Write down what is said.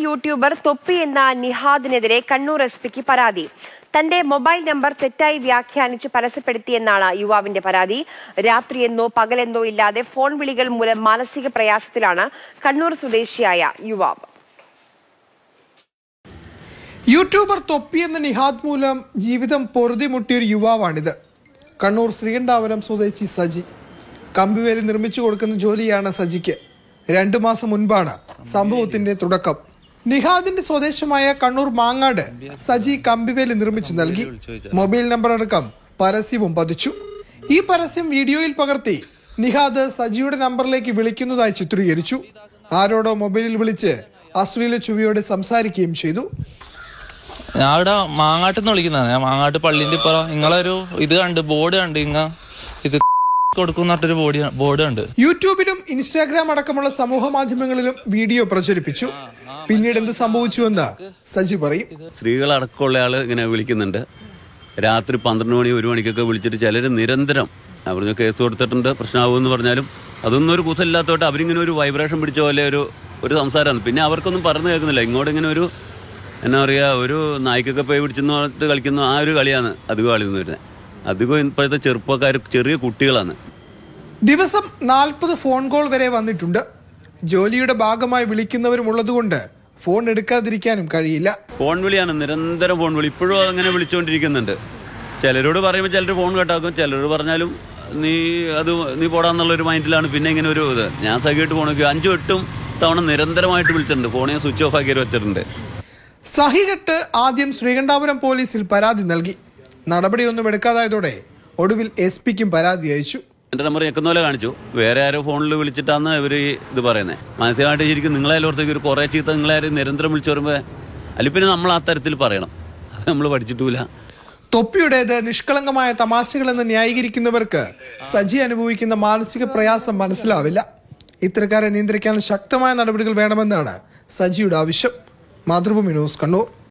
YouTuber തൊപ്പി എന്ന നിഹാദിനെതിരെ Kannur S പിക്ക് പരാതി തന്റെ മൊബൈൽ നമ്പർ തെറ്റായി വ്യാഖ്യാനിച്ച് പരസ്യപ്പെടുത്തിയെന്നാണ് യുവാവിന്റെ പരാതി രാത്രിയെന്നോ പകലെന്നോ ഇല്ലാതെ ഫോൺ വിളികൾ മൂലം മാനസിക പ്രയാസത്തിലാണ് കണ്ണൂർ സ്വദേശിയായ യുവാവ് യൂട്യൂബർ തൊപ്പി എന്ന നിഹാദ് മൂലം ജീവിതം പൊറുതിമുട്ടിയൊരു യുവാവാണിത് കണ്ണൂർ ശ്രീകണ്ഠാപുരം സ്വദേശി സജി കമ്പിവേലി നിർമ്മിച്ചു കൊടുക്കുന്ന ജോലിയാണ് സജിക്ക് രണ്ടു മാസം മുൻപാണ് സംഭവത്തിന്റെ തുടക്കം നിഹാദിന്റെ സ്വദേശമായ കണ്ണൂർ മാങ്ങാട് സജി കമ്പിവേലി നിർമ്മിച്ചു നൽകി മൊബൈൽ നമ്പർ അടക്കം പരസ്യവും പതിച്ചു ഈ പരസ്യം വീഡിയോയിൽ പകർത്തി നിഹാദ് സജിയുടെ നമ്പറിലേക്ക് വിളിക്കുന്നതായി ചിത്രീകരിച്ചു ആരോടോ മൊബൈലിൽ വിളിച്ച് അശ്ലീല ചുവയോട് സംസാരിക്കുകയും ചെയ്തു ഞാൻ ഇവിടെ മാങ്ങാട്ടിന്ന് വിളിക്കുന്നതാണ് ഞാൻ മാങ്ങാട്ട് പള്ളിന്റെ ഇപ്പുറം നിങ്ങളൊരു ഇത് കണ്ട് ബോർഡ് കണ്ട് ഇങ്ങ ഇത് കൊടുക്കുന്ന പറഞ്ഞിട്ടൊരു ബോർഡ് ബോർഡ് കണ്ട് യൂട്യൂബിലും ഇൻസ്റ്റാഗ്രാം അടക്കമുള്ള സമൂഹ മാധ്യമങ്ങളിലും വീഡിയോ പ്രചരിപ്പിച്ചു പിന്നീട് എന്ത് സംഭവിച്ചുവെന്ന് സജി പറയും സ്ത്രീകളടക്കമുള്ള ആൾ ഇങ്ങനെ വിളിക്കുന്നുണ്ട് രാത്രി പന്ത്രണ്ട് മണി ഒരു മണിക്കൊക്കെ വിളിച്ചിട്ട് ചിലർ നിരന്തരം ഞാൻ പറഞ്ഞു കേസ് കൊടുത്തിട്ടുണ്ട് പ്രശ്നമാകുമെന്ന് പറഞ്ഞാലും അതൊന്നും ഒരു കുസലില്ലാത്തോട്ട് അവരിങ്ങനെ ഒരു വൈബ്രേഷൻ പിടിച്ച പോലെ ഒരു ഒരു സംസാരമാണ് പിന്നെ അവർക്കൊന്നും പറഞ്ഞു കേൾക്കുന്നില്ല ഇങ്ങോട്ട് ഇങ്ങനെ ഒരു എന്നാ പറയുക ഒരു നായ്ക്കൊക്കെ പോയി പിടിച്ചെന്ന് പറഞ്ഞിട്ട് കളിക്കുന്ന ആ ഒരു കളിയാണ് അധികം കളി എന്ന് വരുന്നത് അധികം ഇപ്പോഴത്തെ ചെറുപ്പക്കാർ ചെറിയ കുട്ടികളാണ് ദിവസം നാൽപ്പത് ഫോൺ കോൾ വരെ വന്നിട്ടുണ്ട് ജോലിയുടെ ഭാഗമായി വിളിക്കുന്നവരും ഉള്ളതുകൊണ്ട് ഫോൺ എടുക്കാതിരിക്കാനും കഴിയില്ല ഫോൺ വിളിയാണ് നിരന്തരം ഫോൺ വിളി ഇപ്പോഴും അങ്ങനെ വിളിച്ചുകൊണ്ടിരിക്കുന്നുണ്ട് ചിലരോട് പറയുമ്പോൾ ചിലർ ഫോൺ കട്ടാക്കും ചിലരോട് പറഞ്ഞാലും നീ അത് നീ പോടാന്നുള്ളൊരു മൈൻഡിലാണ് പിന്നെ ഇങ്ങനെ ഒരു ഇത് ഞാൻ സഖിയിട്ട് ഫോണൊക്കെ അഞ്ചും എട്ടും തവണ നിരന്തരമായിട്ട് വിളിച്ചിട്ടുണ്ട് ഫോൺ ഞാൻ സ്വിച്ച് ഓഫ് ആക്കി വെച്ചിട്ടുണ്ട് സഹികെട്ട് ആദ്യം ശ്രീകണ്ഠാപുരം പോലീസിൽ പരാതി നൽകി നടപടിയൊന്നും എടുക്കാതായതോടെ ഒടുവിൽ എസ് പിക്കും പരാതി അയച്ചു എൻ്റെ നമ്പർ ഞെക്കുന്ന പോലെ കാണിച്ചു വേറെ ആരോ ഫോണിൽ വിളിച്ചിട്ടാണ് ഇവർ ഇത് പറയുന്നത് മാനസികമായിട്ട് ശരിക്കും നിങ്ങളായാലും ഓർത്തേക്ക് ഒരു കുറേ ചീത്ത നിങ്ങളാരും നിരന്തരം വിളിച്ചു വരുമ്പോൾ അല്ലെങ്കിൽ പിന്നെ നമ്മൾ ആ തരത്തിൽ പറയണം അത് നമ്മൾ പഠിച്ചിട്ടില്ല തൊപ്പിയുടേത് നിഷ്കളങ്കമായ തമാശകളെന്ന് ന്യായീകരിക്കുന്നവർക്ക് സജി അനുഭവിക്കുന്ന മാനസിക പ്രയാസം മനസ്സിലാവില്ല ഇത്തരക്കാരെ നിയന്ത്രിക്കാൻ ശക്തമായ നടപടികൾ വേണമെന്നാണ് സജിയുടെ ആവശ്യം മാതൃഭൂമി ന്യൂസ് കണ്ണൂർ